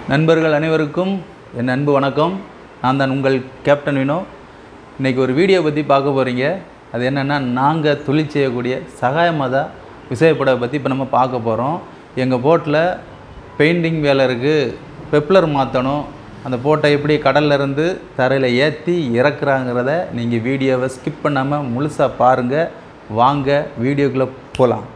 நண்பர்கள் அனைவருக்கும் என் அன்பு வணக்கம் நான் தான் உங்கள் கேப்டன் வினோ இன்றைக்கி ஒரு வீடியோ பற்றி பார்க்க போகிறீங்க அது என்னென்னா நாங்கள் தொழில் செய்யக்கூடிய சகாயமதா விசைப்படை பற்றி இப்போ நம்ம பார்க்க போகிறோம் எங்கள் போட்டில் பெயிண்டிங் வேலை இருக்குது பெப்ளர் மாற்றணும் அந்த போட்டை எப்படி கடல்ல இருந்து தரையில் ஏற்றி இறக்குறாங்கிறத நீங்கள் வீடியோவை ஸ்கிப் பண்ணாமல் முழுசாக பாருங்கள் வாங்க வீடியோக்குள்ளே போகலாம்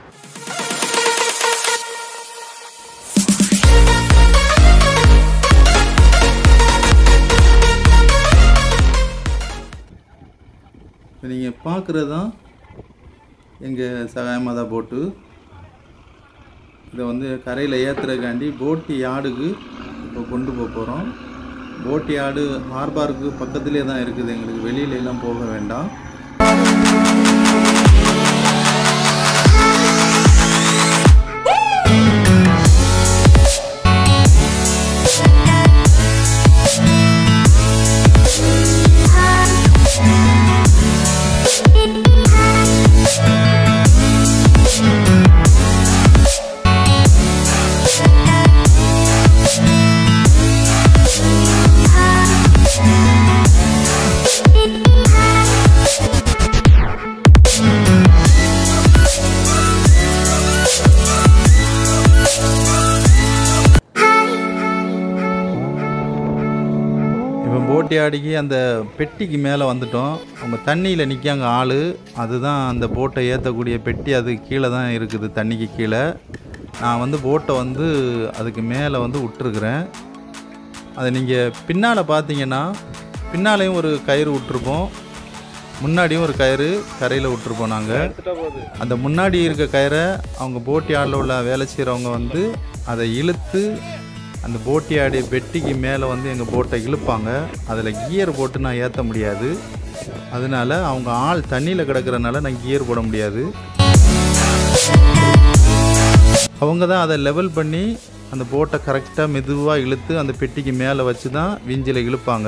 இப்போ நீங்கள் பார்க்குறது தான் எங்கள் சகாயமாதா போட்டு இதை வந்து கரையில் ஏற்றுறதுக்காண்டி போட்டி யார்டுக்கு இப்போ கொண்டு போக போகிறோம் போட்டி யார்டு ஹார்பாருக்கு பக்கத்துலேயே தான் இருக்குது எங்களுக்கு வெளியில எல்லாம் போக வேண்டாம் இப்போ போட்டி ஆடிக்கு அந்த பெட்டிக்கு மேலே வந்துட்டோம் அவங்க தண்ணியில் நிற்காங்க ஆள் அதுதான் அந்த போட்டை ஏற்றக்கூடிய பெட்டி அது கீழே தான் இருக்குது தண்ணிக்கு கீழே நான் வந்து போட்டை வந்து அதுக்கு மேலே வந்து விட்டுருக்குறேன் அதை நீங்கள் பின்னால் பார்த்தீங்கன்னா பின்னாலேயும் ஒரு கயிறு விட்டுருப்போம் முன்னாடியும் ஒரு கயிறு கரையில் விட்டுருப்போம் நாங்கள் அந்த முன்னாடி இருக்க கயிறை அவங்க போட்டி ஆடில் உள்ள வேலை செய்கிறவங்க வந்து அதை இழுத்து அந்த போட்டி ஆடி பெட்டிக்கு மேலே வந்து எங்கள் போட்டை இழுப்பாங்க அதில் கியர் போட்டு நான் ஏற்ற முடியாது அதனால அவங்க ஆள் தண்ணியில் கிடக்கிறனால நான் கியர் போட முடியாது அவங்க தான் அதை லெவல் பண்ணி அந்த போட்டை கரெக்டாக மெதுவாக இழுத்து அந்த பெட்டிக்கு மேலே வச்சு தான் விஞ்சில் இழுப்பாங்க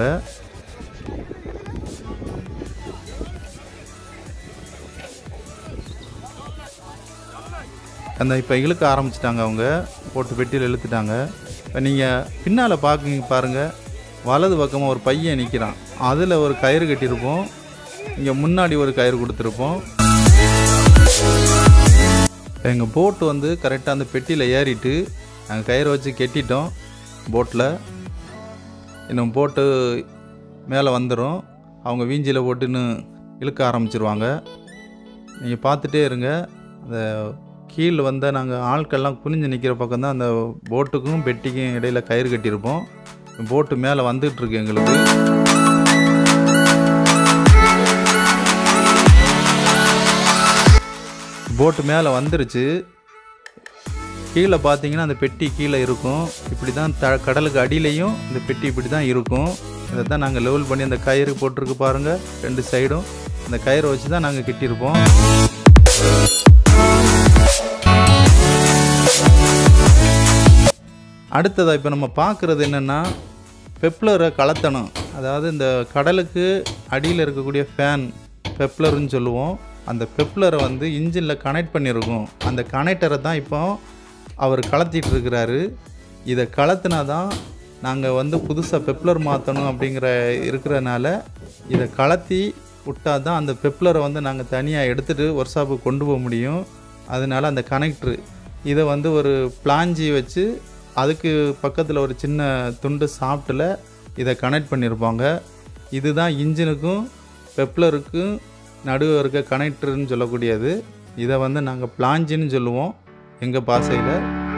அந்த இப்போ இழுக்க ஆரம்பிச்சிட்டாங்க அவங்க போட்டு பெட்டியில் இழுத்துட்டாங்க இப்போ நீங்கள் பின்னால் பார்க்குங்க பாருங்கள் வலது பக்கமாக ஒரு பையன் நிற்கிறான் அதில் ஒரு கயிறு கட்டியிருப்போம் இங்கே முன்னாடி ஒரு கயிறு கொடுத்துருப்போம் எங்கள் போட்டு வந்து கரெக்டாக அந்த பெட்டியில் ஏறிட்டு நாங்கள் கயிறை வச்சு கெட்டிட்டோம் போட்டில் இன்னும் போட்டு மேலே வந்துடும் அவங்க வீஞ்சியில் போட்டுன்னு இழுக்க ஆரம்பிச்சிருவாங்க நீங்கள் பார்த்துட்டே இருங்க அந்த கீழே வந்த நாங்கள் ஆட்கள்லாம் குனிஞ்சு நிற்கிற பக்கம் தான் அந்த போட்டுக்கும் பெட்டிக்கும் இடையில கயிறு கட்டியிருப்போம் போட்டு மேலே வந்துட்டுருக்கு எங்களுக்கு போட்டு மேலே வந்துருச்சு கீழே பார்த்தீங்கன்னா அந்த பெட்டி கீழே இருக்கும் இப்படி தான் த கடலுக்கு அடியிலையும் இந்த பெட்டி இப்படி தான் இருக்கும் இதை தான் நாங்கள் லெவல் பண்ணி அந்த கயிறு போட்டிருக்கு பாருங்கள் ரெண்டு சைடும் அந்த கயிறை வச்சு தான் நாங்கள் கட்டியிருப்போம் அடுத்ததாக இப்போ நம்ம பார்க்குறது என்னென்னா பெப்ளரை கலத்தணும் அதாவது இந்த கடலுக்கு அடியில் இருக்கக்கூடிய ஃபேன் பெப்ளர்னு சொல்லுவோம் அந்த பெப்ளரை வந்து இன்ஜினில் கனெக்ட் பண்ணியிருக்கோம் அந்த கனெக்டரை தான் இப்போ அவர் கலத்திட்டு இருக்கிறாரு இதை கலத்துனா தான் நாங்கள் வந்து புதுசாக பெப்ளர் மாற்றணும் அப்படிங்கிற இருக்கிறனால இதை கலத்தி விட்டால் தான் அந்த பெப்ளரை வந்து நாங்கள் தனியாக எடுத்துகிட்டு ஒர்க் ஷாப்புக்கு கொண்டு போக முடியும் அதனால அந்த கனெக்ட்ரு இதை வந்து ஒரு பிளாஞ்சி வச்சு அதுக்கு பக்கத்தில் ஒரு சின்ன துண்டு சாஃப்ட்டில் இதை கனெக்ட் பண்ணியிருப்பாங்க இதுதான் இன்ஜினுக்கும் பெப்ளருக்கும் நடுவே இருக்க கனெக்டர்னு சொல்லக்கூடியது இதை வந்து நாங்கள் பிளாஞ்சின்னு சொல்லுவோம் எங்கள் பாசையில்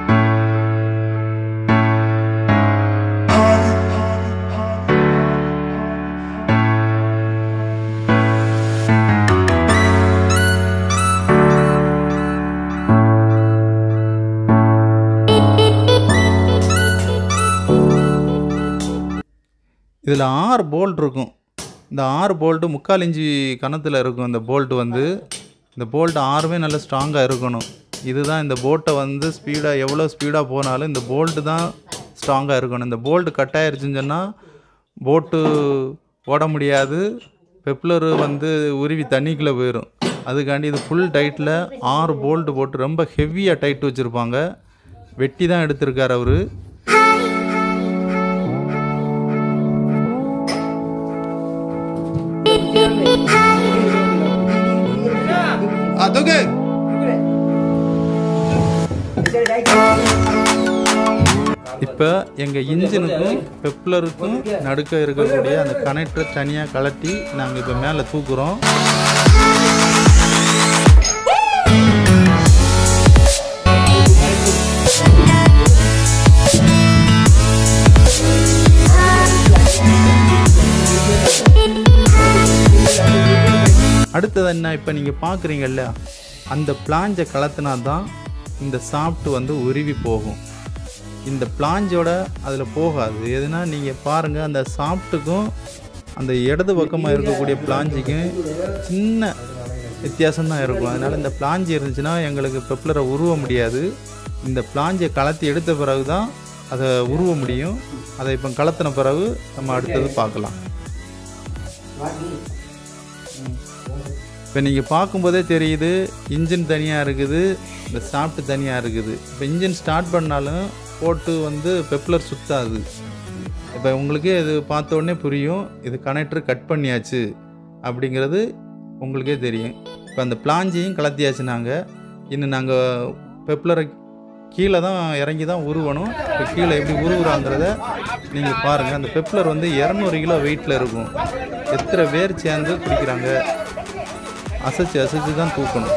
இதில் ஆறு போல்ட் இருக்கும் இந்த ஆறு போல்ட்டு முக்கால் இஞ்சி கணத்தில் இருக்கும் இந்த போல்ட் வந்து இந்த போல்ட் ஆறுமே நல்ல ஸ்ட்ராங்காக இருக்கணும் இதுதான் இந்த போட்டை வந்து ஸ்பீடாக எவ்வளோ ஸ்பீடாக போனாலும் இந்த போல்ட்டு தான் ஸ்ட்ராங்காக இருக்கணும் இந்த போல்ட்டு கட் ஆயிருச்சுன்னு சொன்னால் போட்டு ஓட முடியாது பெப்ளரு வந்து உருவி தண்ணிக்குள்ளே போயிடும் அதுக்காண்டி இது ஃபுல் டைட்டில் ஆறு போல்ட்டு போட்டு ரொம்ப ஹெவியாக டைட் வச்சுருப்பாங்க வெட்டி தான் எடுத்திருக்கார் அவர் தூக்கு இப்போ எங்கள் இன்ஜினுக்கும் பெப்லருக்கும் நடுக்க இருக்கக்கூடிய அந்த கனெக்டரை தனியாக கலட்டி நாங்கள் இப்போ மேலே தூக்குறோம் அடுத்தது என்ன இப்போ நீங்கள் பார்க்குறீங்கல்ல அந்த பிளாஞ்சை கலத்தினா தான் இந்த சாப்பிட்டு வந்து உருவி போகும் இந்த பிளாஞ்சோட அதில் போகாது எதுனா நீங்கள் பாருங்கள் அந்த சாப்பிட்டுக்கும் அந்த இடது பக்கமாக இருக்கக்கூடிய பிளாஞ்சிக்கும் சின்ன வித்தியாசம் தான் இருக்கும் அதனால் இந்த பிளாஞ்சி இருந்துச்சுன்னா எங்களுக்கு பெப்ளரை உருவ முடியாது இந்த பிளாஞ்சை கலத்தி எடுத்த பிறகு தான் அதை உருவ முடியும் அதை இப்போ கலத்தின பிறகு நம்ம அடுத்தது பார்க்கலாம் இப்போ நீங்கள் பார்க்கும்போதே தெரியுது இன்ஜின் தனியாக இருக்குது இந்த சாப்பிட்டு தனியாக இருக்குது இப்போ இன்ஜின் ஸ்டார்ட் பண்ணாலும் போட்டு வந்து பெப்ளர் சுத்தாது இப்போ உங்களுக்கே இது பார்த்த உடனே புரியும் இது கனெக்டர் கட் பண்ணியாச்சு அப்படிங்கிறது உங்களுக்கே தெரியும் இப்போ அந்த பிளாஞ்சியும் கலத்தியாச்சு நாங்கள் இன்னும் நாங்கள் பெப்ளரை கீழே தான் இறங்கி தான் உருவணும் இப்போ கீழே எப்படி உருவுறாங்கிறத நீங்கள் பாருங்கள் அந்த பெப்ளர் வந்து இரநூறு கிலோ வெயிட்டில் இருக்கும் எத்தனை பேர் சேர்ந்து பிடிக்கிறாங்க அசைச்சு அசைச்சு தான் தூக்கணும்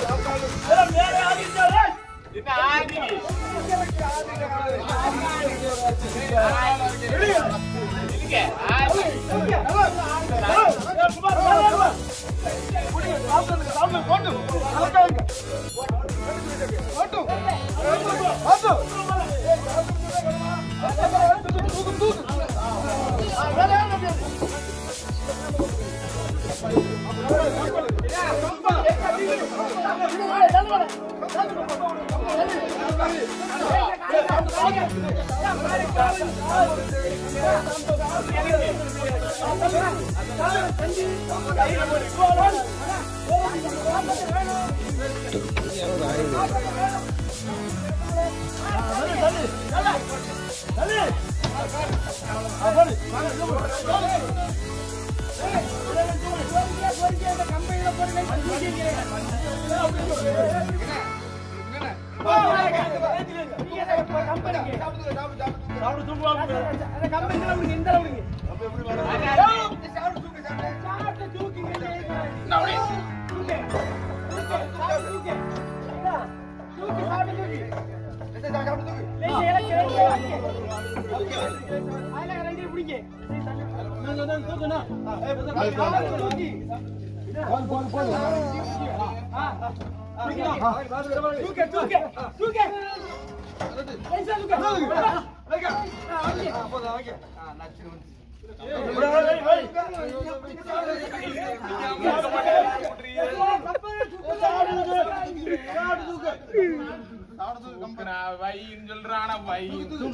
வைன்னு சொல்றானா வை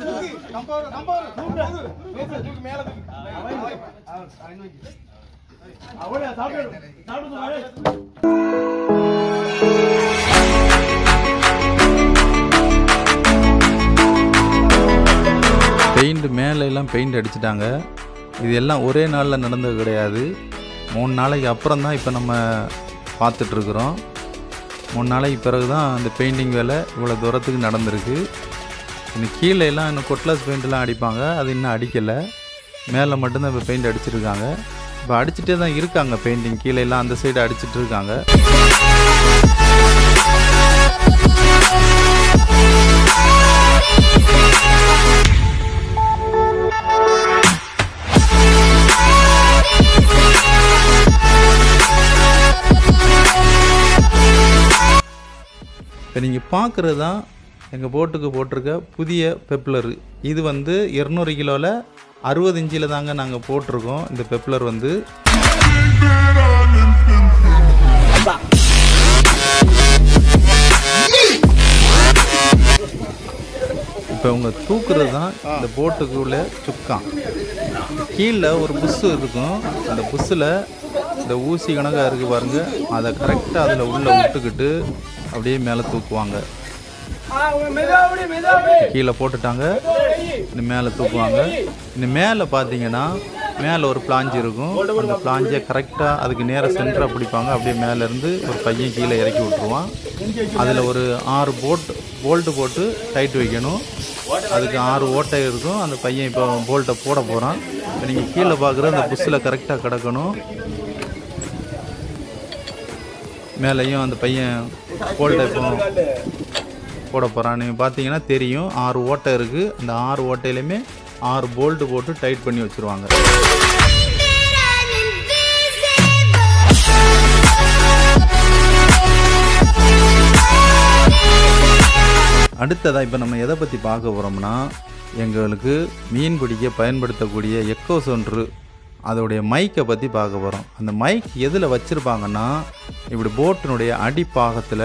பெயிண்ட் மேலே எல்லாம் பெயிண்ட் அடிச்சிட்டாங்க இது எல்லாம் ஒரே நாளில் நடந்தது கிடையாது மூணு நாளைக்கு அப்புறம் தான் இப்போ நம்ம பார்த்துட்ருக்குறோம் மூணு நாளைக்கு பிறகு தான் அந்த பெயிண்டிங் வேலை இவ்வளோ தூரத்துக்கு நடந்திருக்கு இன்னும் கீழே எல்லாம் இன்னும் கொட்லாஸ் பெயிண்ட்லாம் அடிப்பாங்க அது இன்னும் அடிக்கலை மேலே மட்டும்தான் இப்போ பெயிண்ட் அடிச்சிருக்காங்க இப்போ அடிச்சுட்டே தான் இருக்காங்க பெயிண்டிங் கீழே எல்லாம் அந்த சைடு அடிச்சிட்டு இருக்காங்க இப்போ நீங்கள் பார்க்குறது தான் எங்கள் போட்டுக்கு போட்டிருக்க புதிய பெப்ளர் இது வந்து இரநூறு கிலோவில் அறுபது இன்ச்சில் தாங்க நாங்கள் போட்டிருக்கோம் இந்த பெப்ளர் வந்து இப்போ உங்க தூக்குறது தான் இந்த போட்டுக்குள்ள சுக்கான் கீழே ஒரு புஷ்ஷு இருக்கும் அந்த புஷ்ஷில் இந்த ஊசி கணக்காக இருக்குது பாருங்க அதை கரெக்டாக அதில் உள்ளே விட்டுக்கிட்டு அப்படியே மேலே தூக்குவாங்க கீழே போட்டுட்டாங்க இன்னும் மேலே தூக்குவாங்க இன்னும் மேலே பார்த்தீங்கன்னா மேலே ஒரு பிளாஞ்சி இருக்கும் அந்த பிளாஞ்சியை கரெக்டாக அதுக்கு நேராக சென்டராக பிடிப்பாங்க அப்படியே மேலேருந்து ஒரு பையன் கீழே இறக்கி விட்ருவான் அதில் ஒரு ஆறு போட் போல்ட்டு போட்டு டைட் வைக்கணும் அதுக்கு ஆறு ஓட்டை இருக்கும் அந்த பையன் இப்போ போல்ட்டை போட போகிறான் இப்போ நீங்கள் கீழே பார்க்குற அந்த புஷ்ஷில் கரெக்டாக கிடக்கணும் மேலேயும் அந்த பையன் போல்ட்டை இப்போ போட போகிறான் நீங்கள் பார்த்தீங்கன்னா தெரியும் ஆறு ஓட்டை இருக்குது அந்த ஆறு ஓட்டையிலையுமே ஆறு போல்ட்டு போட்டு டைட் பண்ணி வச்சுருவாங்க அடுத்ததாக இப்போ நம்ம எதை பற்றி பார்க்க போகிறோம்னா எங்களுக்கு மீன் பிடிக்க பயன்படுத்தக்கூடிய எக்கோ சொன்று அதோடைய மைக்கை பற்றி பார்க்க போகிறோம் அந்த மைக் எதில் வச்சுருப்பாங்கன்னா இப்படி போட்டினுடைய அடிப்பாகத்தில்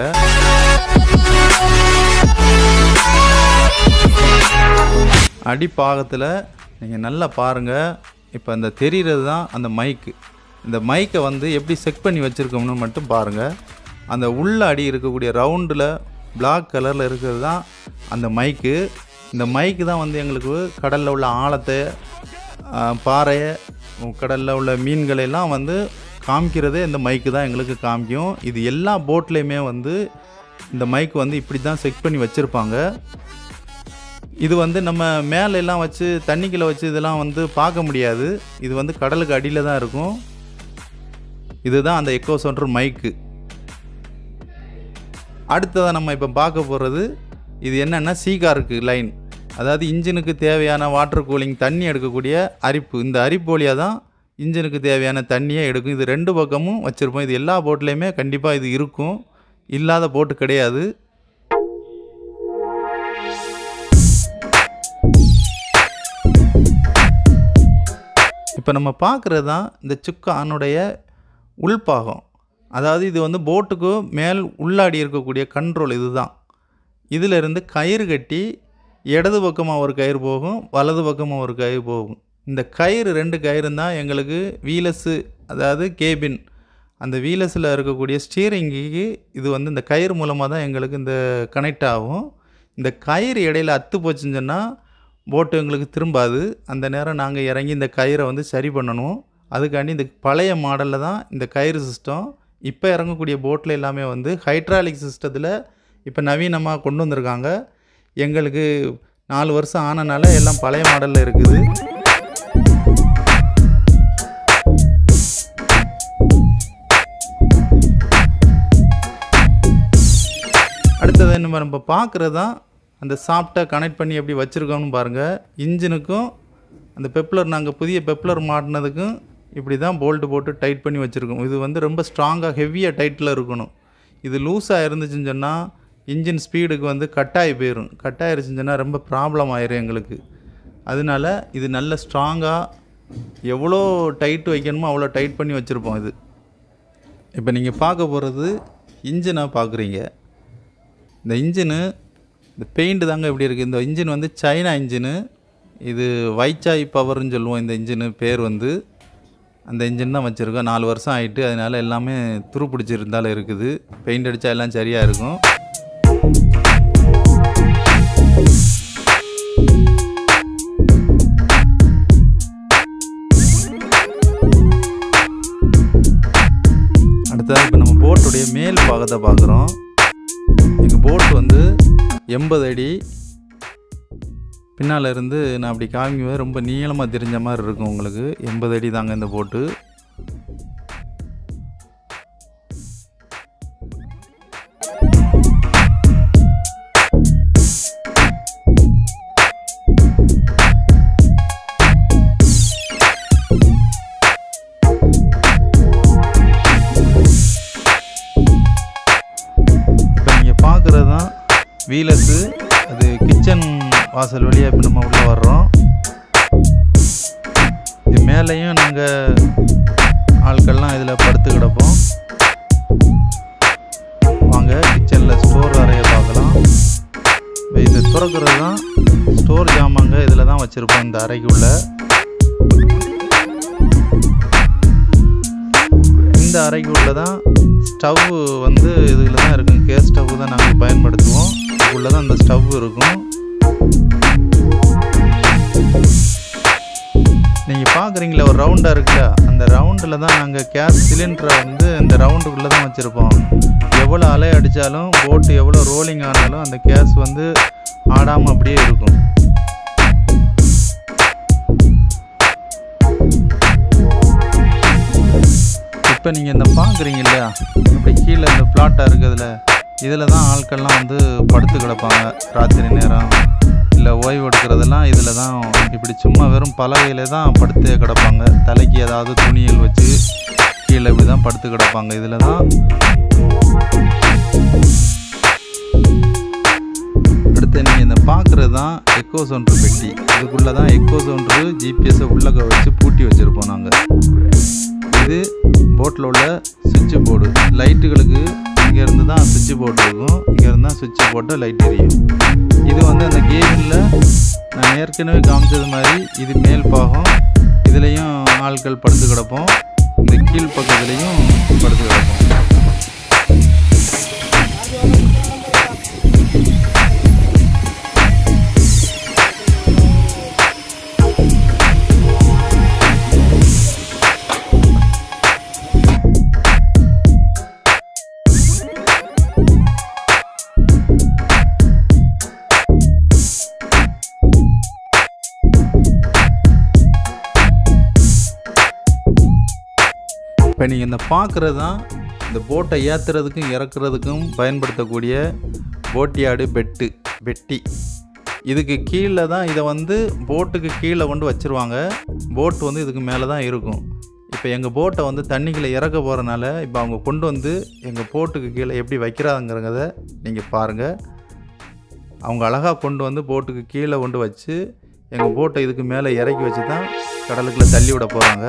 அடிப்பாகத்தில் நீங்கள் நல்லா பாருங்கள் இப்போ அந்த தெரிகிறது தான் அந்த மைக்கு இந்த மைக்கை வந்து எப்படி செக் பண்ணி வச்சுருக்கோம்னு மட்டும் பாருங்கள் அந்த உள்ள அடி இருக்கக்கூடிய ரவுண்டில் பிளாக் கலரில் இருக்கிறது தான் அந்த மைக்கு இந்த மைக்கு தான் வந்து எங்களுக்கு கடலில் உள்ள ஆழத்தை ஆ, பாறையை கடலில் உள்ள மீன்களை எல்லாம் வந்து காமிக்கிறதே இந்த மைக்கு தான் எங்களுக்கு காமிக்கும் இது எல்லா போட்லேயுமே வந்து இந்த மைக் வந்து இப்படி தான் செக் பண்ணி வச்சுருப்பாங்க இது வந்து நம்ம மேலே எல்லாம் வச்சு தண்ணிக்குள்ளே வச்சு இதெல்லாம் வந்து பார்க்க முடியாது இது வந்து கடலுக்கு அடியில் தான் இருக்கும் இதுதான் அந்த எக்கோ சொன்ற மைக்கு அடுத்ததாக நம்ம இப்போ பார்க்க போகிறது இது என்னென்னா சீகாருக்கு லைன் அதாவது இன்ஜினுக்கு தேவையான வாட்டர் கூலிங் தண்ணி எடுக்கக்கூடிய அரிப்பு இந்த அரிப்பு வழியாக தான் இன்ஜினுக்கு தேவையான தண்ணியை எடுக்கும் இது ரெண்டு பக்கமும் வச்சுருப்போம் இது எல்லா போட்லேயுமே கண்டிப்பாக இது இருக்கும் இல்லாத போட்டு கிடையாது இப்போ நம்ம பார்க்குறது தான் இந்த சுக்கானுடைய உள்பாகம் அதாவது இது வந்து போட்டுக்கு மேல் உள்ளாடி இருக்கக்கூடிய கண்ட்ரோல் இதுதான் இதிலிருந்து கயிறு கட்டி இடது பக்கமாக ஒரு கயிறு போகும் வலது பக்கமாக ஒரு கயிறு போகும் இந்த கயிறு ரெண்டு கயிறு தான் எங்களுக்கு வீலஸு அதாவது கேபின் அந்த வீலஸில் இருக்கக்கூடிய ஸ்டீரிங்குக்கு இது வந்து இந்த கயிறு மூலமாக தான் எங்களுக்கு இந்த கனெக்ட் ஆகும் இந்த கயிறு இடையில அத்து போச்சுன்னு சொன்னால் போட்டு எங்களுக்கு திரும்பாது அந்த நேரம் நாங்கள் இறங்கி இந்த கயிறை வந்து சரி பண்ணணும் அதுக்காண்டி இந்த பழைய மாடலில் தான் இந்த கயிறு சிஸ்டம் இப்போ இறங்கக்கூடிய போட்டில் எல்லாமே வந்து ஹைட்ராலிக் சிஸ்டத்தில் இப்போ நவீனமாக கொண்டு வந்திருக்காங்க எங்களுக்கு நாலு வருஷம் ஆனனால எல்லாம் பழைய மாடலில் இருக்குது அடுத்தது நம்ம நம்ம பார்க்குறது தான் அந்த சாஃப்ட்டை கனெக்ட் பண்ணி எப்படி வச்சுருக்கோம்னு பாருங்கள் இன்ஜினுக்கும் அந்த பெப்ளர் நாங்கள் புதிய பெப்ளர் மாட்டினதுக்கும் இப்படி தான் போல்ட்டு போட்டு டைட் பண்ணி வச்சுருக்கோம் இது வந்து ரொம்ப ஸ்ட்ராங்காக ஹெவியாக டைட்டில் இருக்கணும் இது லூஸாக இருந்துச்சுன்னு சொன்னால் இன்ஜின் ஸ்பீடுக்கு வந்து கட்டாயி போயிடும் கட்டாயிருச்சுன்னு சொன்னால் ரொம்ப ப்ராப்ளம் ஆயிரும் எங்களுக்கு அதனால இது நல்ல ஸ்ட்ராங்காக எவ்வளோ டைட் வைக்கணுமோ அவ்வளோ டைட் பண்ணி வச்சுருப்போம் இது இப்போ நீங்கள் பார்க்க போகிறது இன்ஜினை பார்க்குறீங்க இந்த இன்ஜினு இந்த பெயிண்ட் தாங்க இப்படி இருக்குது இந்த இன்ஜின் வந்து சைனா இன்ஜினு இது வைச்சாய் பவர்னு சொல்லுவோம் இந்த இன்ஜினு பேர் வந்து அந்த இன்ஜின் தான் வச்சுருக்கோம் நாலு வருஷம் ஆயிட்டு அதனால எல்லாமே துரு பிடிச்சிருந்தாலும் இருக்குது பெயிண்ட் அடித்தா எல்லாம் சரியாக இருக்கும் அடுத்ததாக இப்போ நம்ம போட்டுடைய மேல் பாகத்தை பார்க்குறோம் எங்கள் போட் வந்து எண்பது அடி பின்னால் இருந்து நான் அப்படி காமிக்கும்போது ரொம்ப நீளமாக தெரிஞ்ச மாதிரி இருக்கும் உங்களுக்கு எண்பது அடி தாங்க இந்த போட்டு இப்போ நீங்கள் பார்க்குறது தான் வீலஸு அது கிச்சன் வாசல் வழியாக இப்போ நம்ம உள்ளே வர்றோம் இது மேலேயும் நாங்கள் ஆட்கள்லாம் இதில் படுத்து கிடப்போம் வாங்க கிச்சனில் ஸ்டோர் அறையை பார்க்கலாம் இப்போ இது திறக்கிறது தான் ஸ்டோர் ஜாமாங்க இதில் தான் வச்சுருப்போம் இந்த அறைக்குள்ள இந்த அறைக்குள்ள தான் ஸ்டவ் வந்து இதில் தான் இருக்கும் கேஸ் ஸ்டவ் தான் நாங்கள் பயன்படுத்துவோம் இதுக்குள்ளே தான் அந்த ஸ்டவ் இருக்கும் நீங்கள் பார்க்க பார்க்குறீங்களா ஒரு ரவுண்டாக இருக்குல்ல அந்த ரவுண்டில் தான் நாங்கள் கேஸ் சிலிண்டரை வந்து இந்த ரவுண்டுக்குள்ளே தான் வச்சுருப்போம் எவ்வளோ அலை அடித்தாலும் போட்டு எவ்வளோ ரோலிங் ஆனாலும் அந்த கேஸ் வந்து ஆடாமல் அப்படியே இருக்கும் இப்போ நீங்கள் இந்த பார்க்குறீங்க இல்லையா இப்படி கீழே இந்த பிளாட்டாக இருக்குதுல இதில் தான் ஆட்கள்லாம் வந்து படுத்து கிடப்பாங்க ராத்திரி நேரம் இல்லை ஓய்வு எடுக்கிறதெல்லாம் இதில் தான் இப்படி சும்மா வெறும் பலகையில தான் படுத்து கிடப்பாங்க தலைக்கு ஏதாவது துணிகள் வச்சு கீழே இப்படி தான் படுத்து கிடப்பாங்க இதில் தான் அடுத்து நீங்கள் இந்த பார்க்குறது தான் எக்கோ சவுண்ட்ரு பெட்டி இதுக்குள்ளே தான் எக்கோ சவுண்ட்ரு ஜிபிஎஸ்ஸை உள்ளக்க வச்சு பூட்டி வச்சுருப்போம் நாங்கள் இது போட்டில் உள்ள சுவிட்ச் போர்டு லைட்டுகளுக்கு இங்கேருந்து தான் சுவிட்ச் போர்டு இருக்கும் இங்கேருந்து தான் சுவிட்ச் போட்டு லைட் எரியும் இது வந்து அந்த கேபிளில் நான் ஏற்கனவே காமிச்சது மாதிரி இது மேல் பாகம் இதுலேயும் ஆட்கள் படுத்து கிடப்போம் இந்த கீழ் பக்கத்துலேயும் படுத்து கிடப்போம் இப்போ நீங்கள் இந்த பார்க்குறது தான் இந்த போட்டை ஏற்றுறதுக்கும் இறக்குறதுக்கும் பயன்படுத்தக்கூடிய போட்டியாடு பெட்டு பெட்டி இதுக்கு கீழே தான் இதை வந்து போட்டுக்கு கீழே கொண்டு வச்சுருவாங்க போட் வந்து இதுக்கு மேலே தான் இருக்கும் இப்போ எங்கள் போட்டை வந்து தண்ணிக்குள்ளே இறக்க போகிறனால இப்போ அவங்க கொண்டு வந்து எங்கள் போட்டுக்கு கீழே எப்படி வைக்கிறாங்கிறத நீங்கள் பாருங்கள் அவங்க அழகாக கொண்டு வந்து போட்டுக்கு கீழே கொண்டு வச்சு எங்கள் போட்டை இதுக்கு மேலே இறக்கி வச்சு தான் கடலுக்குள்ளே தள்ளி விட போகிறாங்க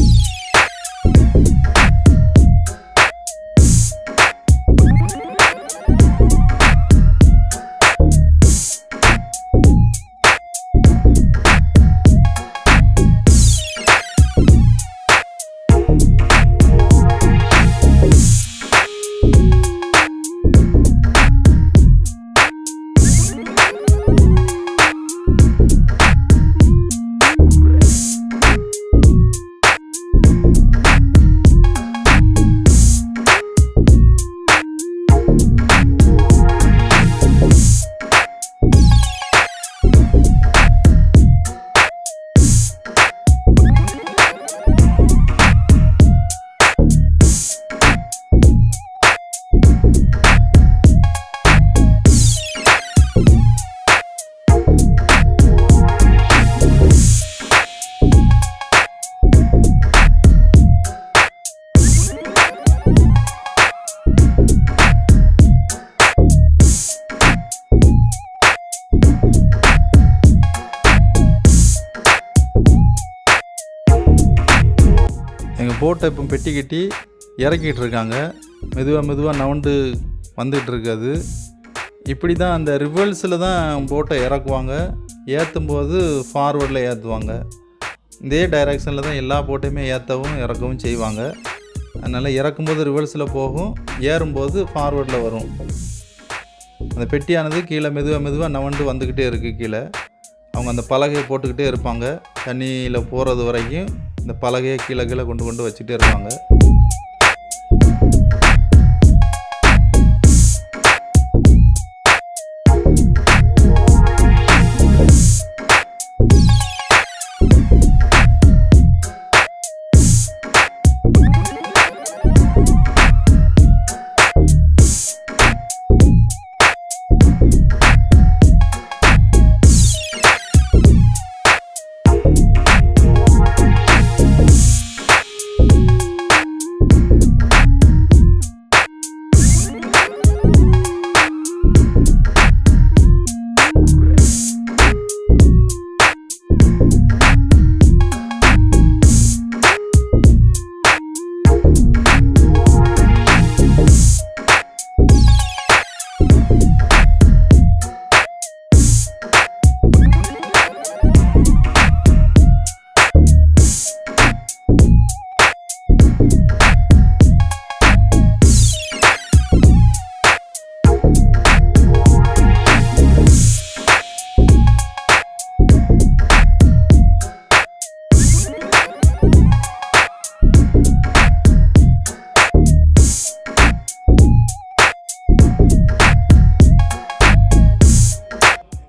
எங்கள் போட்டை இப்போ பெட்டி கட்டி இறக்கிட்டு இருக்காங்க மெதுவாக மெதுவாக நவுண்டு வந்துகிட்டு இருக்காது இப்படி தான் அந்த ரிவர்ஸில் தான் போட்டை இறக்குவாங்க ஏற்றும் போது ஃபார்வர்டில் ஏற்றுவாங்க இதே டைரெக்ஷனில் தான் எல்லா போட்டையுமே ஏற்றவும் இறக்கவும் செய்வாங்க அதனால் இறக்கும்போது ரிவர்ஸில் போகும் ஏறும்போது ஃபார்வர்டில் வரும் அந்த பெட்டியானது கீழே மெதுவாக மெதுவாக நவண்டு வந்துக்கிட்டே இருக்குது கீழே அவங்க அந்த பலகையை போட்டுக்கிட்டே இருப்பாங்க தண்ணியில் போகிறது வரைக்கும் இந்த பலகையை கீழே கீழே கொண்டு கொண்டு வச்சுட்டே இருப்பாங்க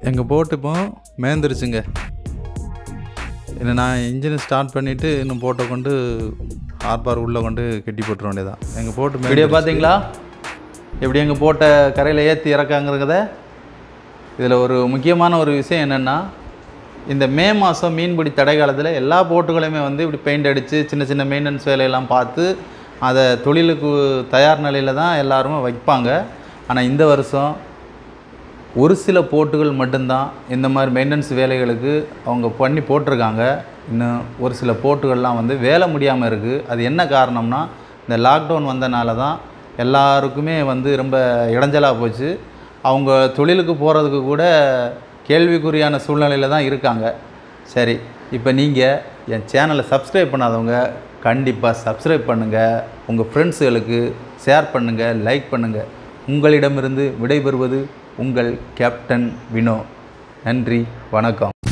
எங்கள் போட்டு இப்போ மேந்துருச்சுங்க இன்னும் நான் இன்ஜினை ஸ்டார்ட் பண்ணிவிட்டு இன்னும் போட்டை கொண்டு ஆர்பார் உள்ளே கொண்டு கட்டி போட்டுற வேண்டியதான் எங்கள் போட்டு வீடியோ பார்த்தீங்களா எப்படி எங்கள் போட்டை கரையில் ஏற்றி இறக்காங்கிறத இதில் ஒரு முக்கியமான ஒரு விஷயம் என்னென்னா இந்த மே மாதம் மீன்பிடி தடை காலத்தில் எல்லா போட்டுகளையுமே வந்து இப்படி பெயிண்ட் அடித்து சின்ன சின்ன மெயின்டெனன்ஸ் வேலையெல்லாம் பார்த்து அதை தொழிலுக்கு தயார் நிலையில் தான் எல்லாருமே வைப்பாங்க ஆனால் இந்த வருஷம் ஒரு சில போட்டுகள் மட்டும்தான் இந்த மாதிரி மெயின்டெனன்ஸ் வேலைகளுக்கு அவங்க பண்ணி போட்டிருக்காங்க இன்னும் ஒரு சில போட்டுகள்லாம் வந்து வேலை முடியாமல் இருக்குது அது என்ன காரணம்னா இந்த லாக்டவுன் வந்தனால தான் எல்லாருக்குமே வந்து ரொம்ப இடைஞ்சலாக போச்சு அவங்க தொழிலுக்கு போகிறதுக்கு கூட கேள்விக்குறியான சூழ்நிலையில் தான் இருக்காங்க சரி இப்போ நீங்கள் என் சேனலை சப்ஸ்கிரைப் பண்ணாதவங்க கண்டிப்பாக சப்ஸ்கிரைப் பண்ணுங்கள் உங்கள் ஃப்ரெண்ட்ஸுகளுக்கு ஷேர் பண்ணுங்கள் லைக் பண்ணுங்கள் உங்களிடமிருந்து விடைபெறுவது உங்கள் கேப்டன் வினோ நன்றி வணக்கம்